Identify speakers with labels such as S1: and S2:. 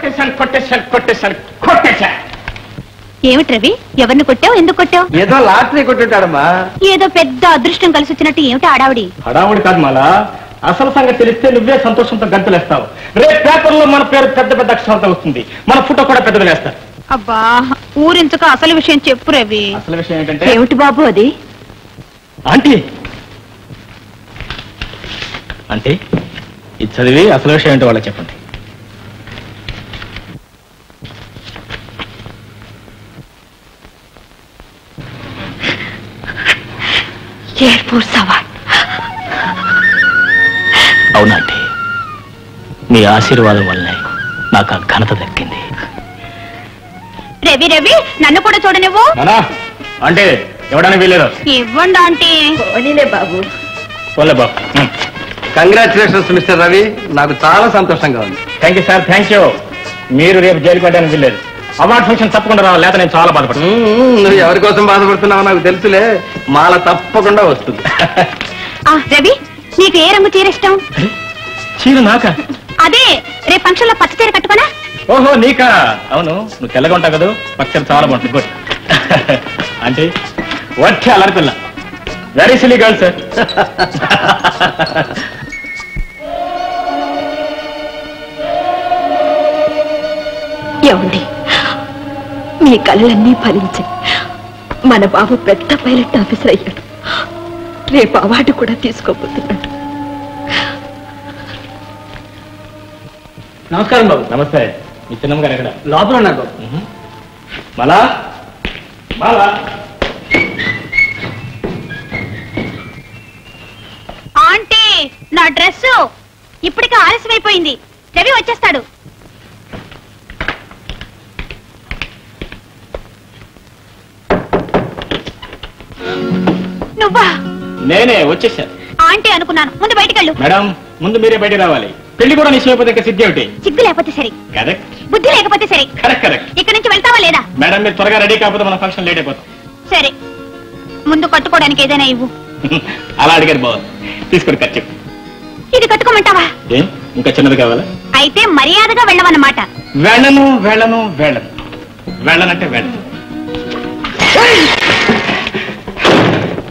S1: కొట్టేశాను కొట్టేశాను కొట్టేశాను కొట్టేశాను
S2: ఏమిటి రవి ఎవరిని కొట్టావు ఎందుకు కొట్టావు
S3: ఏదో లాటరీ కొట్టుంటాడమ్మా
S2: ఏదో పెద్ద అదృష్టం కలిసి వచ్చినట్టు ఏమిటి ఆడావిడి
S1: హడావుడి కాదు మాలా అసలు సంగతి తెలిస్తే నువ్వే సంతోషంతో గంతులేస్తావు రేపు పేపర్లో మన పేరు పెద్ద పెద్ద అక్షరాలతో వస్తుంది మన ఫోటో కూడా పెద్దది వేస్తారు
S2: అబ్బా ఊరించక అసలు విషయం చెప్పు రవి
S1: అసలు విషయం ఏంటంటే
S2: ఏమిటి బాబు అది
S1: ఆంటీ అంటే ఇది చదివి అసలు విషయం ఏంటో వాళ్ళకి చెప్పండి
S2: ఎయిర్ ఫోర్స్ అవార్డ్
S1: అవునండి మీ ఆశీర్వాదం వల్లనే నాకు ఆ ఘనత దక్కింది
S2: రవి రవి నన్ను కూడా చూడనివ్వు
S1: అంటే ఎవడని వీలేదు
S2: ఇవ్వండి ఆంటీ
S4: బాబు
S1: పోలే బాబు
S3: కంగ్రాచులేషన్స్ మిస్టర్ రవి నాకు చాలా సంతోషంగా ఉంది
S1: thank you sir thank you మీరు రేపు జైలుకి వెళ్ళడానికి వీల్లేదు అవార్డ్ ఫంక్షన్ తప్పకుండా రావాలి లేకపోతే నేను చాలా బాధపడతాను
S3: మ్మ్, నువ్వు ఎవరి కోసం బాధపడుతున్నావో నాకు తెలుసులే మాల తప్పకుండా వస్తుంది
S2: ఆ, రవి నీకు ఏ రంగు చీర ఇష్టం
S1: చీర నాక
S2: అదే రేపు ఫంక్షన్ లో పచ్చ చీర కట్టుకోనా
S1: ఓహో నీకా అవును నువ్వు తెల్లగా ఉంటావు కదా పచ్చడి చాలా బాగుంటుంది గుడ్ అంటే వచ్చే అల్లరి పిల్ల వెరీ సిలీ గర్ల్ సార్
S4: ఏమండి మీ కళ్ళన్నీ ఫలించాయి మన బాబు పెద్ద పైలట్ ఆఫీసర్ అయ్యాడు రేపు అవార్డు కూడా తీసుకోబోతున్నాడు
S3: నమస్కారం బాబు
S1: నమస్తే మీ చిన్నమ్మ గారు ఎక్కడ
S3: లోపల ఉన్నారు బాబు
S1: మలా మలా
S2: ఆంటీ నా డ్రెస్ ఇప్పటికే ఆలస్యం అయిపోయింది రవి వచ్చేస్తాడు నువ్వా
S1: నేనే వచ్చేసాను
S2: ఆంటీ అనుకున్నాను ముందు బయటకెళ్ళు
S1: మేడం ముందు మీరే బయటికి రావాలి పెళ్లి కూడా నిశ్చయపోతే ఇంకా సిద్ధి ఏమిటి
S2: సిగ్గు లేకపోతే సరే
S1: కరెక్ట్
S2: బుద్ధి లేకపోతే సరే
S1: కరెక్ట్ కరెక్ట్
S2: ఇక్కడి నుంచి వెళ్తావా లేదా
S1: మేడం మీరు త్వరగా రెడీ కాకపోతే మన ఫంక్షన్ లేట్ అయిపోతాం
S2: సరే ముందు కట్టుకోవడానికి ఏదైనా ఇవ్వు
S1: అలా అడిగారు బాగుంది తీసుకొని ఖర్చు
S2: ఇది కట్టుకోమంటావా
S1: ఏం ఇంకా చిన్నది కావాలా
S2: అయితే మర్యాదగా వెళ్ళవన్నమాట
S1: వెళ్ళను వెళ్ళను వెళ్ళను వెళ్ళనంటే వెళ్ళను